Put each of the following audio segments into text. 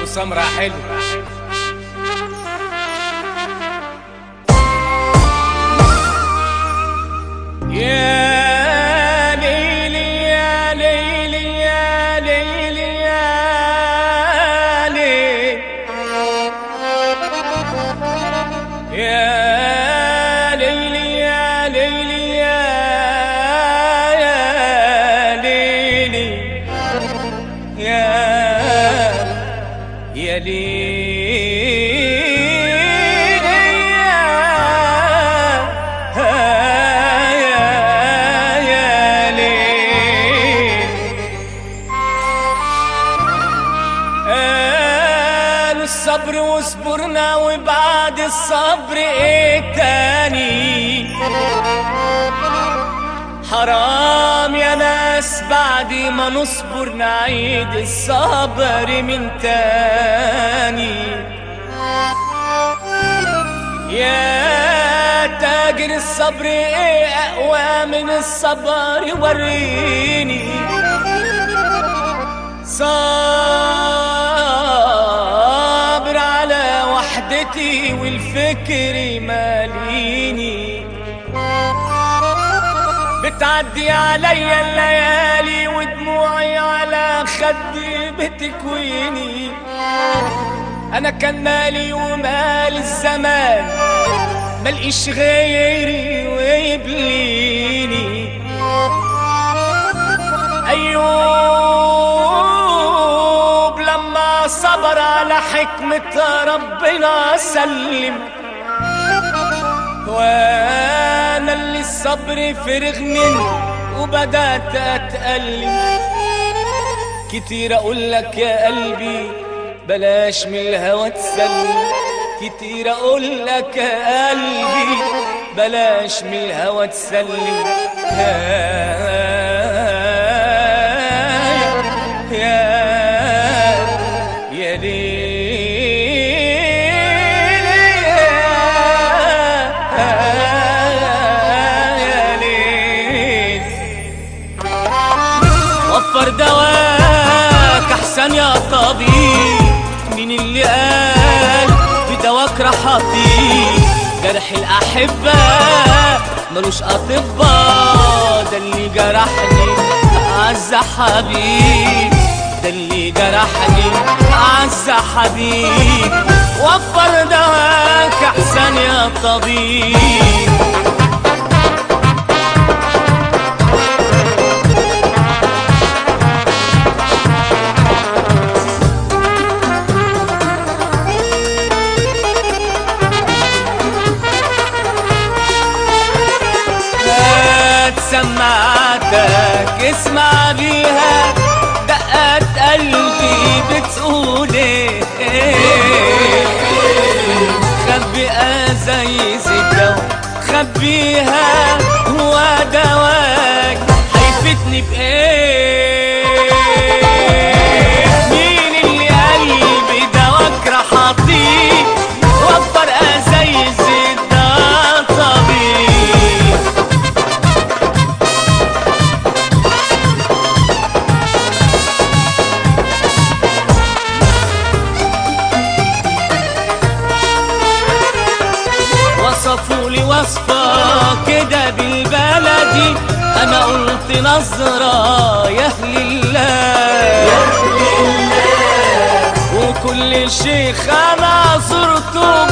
سمرة حلو يا ليلي يا ليلي يا ليلي يا ليلي يا ليلي يا ليلي يا يا ليلي يا يا ليلي يا يا ليلي قالوا الصبر واصبرنا وبعد الصبر ايه تاني حرام يا ناس بعد ما نصبر نعيد الصبر من تاني يا تاجر الصبر ايه اقوى من الصبر وريني صابر على وحدتي والفكر ماليني بتعدي عليا الليالي ودموعي على خدي بتكويني انا كان مالي ومال الزمان ملقيش غيري ويبليني أيوب لما صبر على حكمة ربنا سلم وأنا اللي الصبر فرغ منه وبدأت أتألم كتير أقول لك يا قلبي بلاش من الهوى تسلم كتير أقول لك يا قلبي بلاش من الهوى تسلم يا يا يا ليل يا ليل وفر دواك احسن يا طبيب مين اللي قال بدواك راح اطيب جرح الاحبه ملوش اطباء ده اللي جرحني اعز حبيب ده اللي جرحني اعز حبيب وفر دواك احسن يا طبيب هات سماعتك اسمع بيها دقات قلبي بتقول ايه خبي زي زيتو خبيها هو دواك هيفتني بايه مين اللي قلبي دواك راح اعطيه وفر زي زيت ده طبيب وصفوا لي وصفة كده بالبلدي انا قلت نظرة يا اهل الله وكل شيخ انا زرته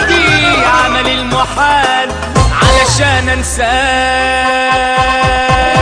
ببلدي عمل المحال علشان انساه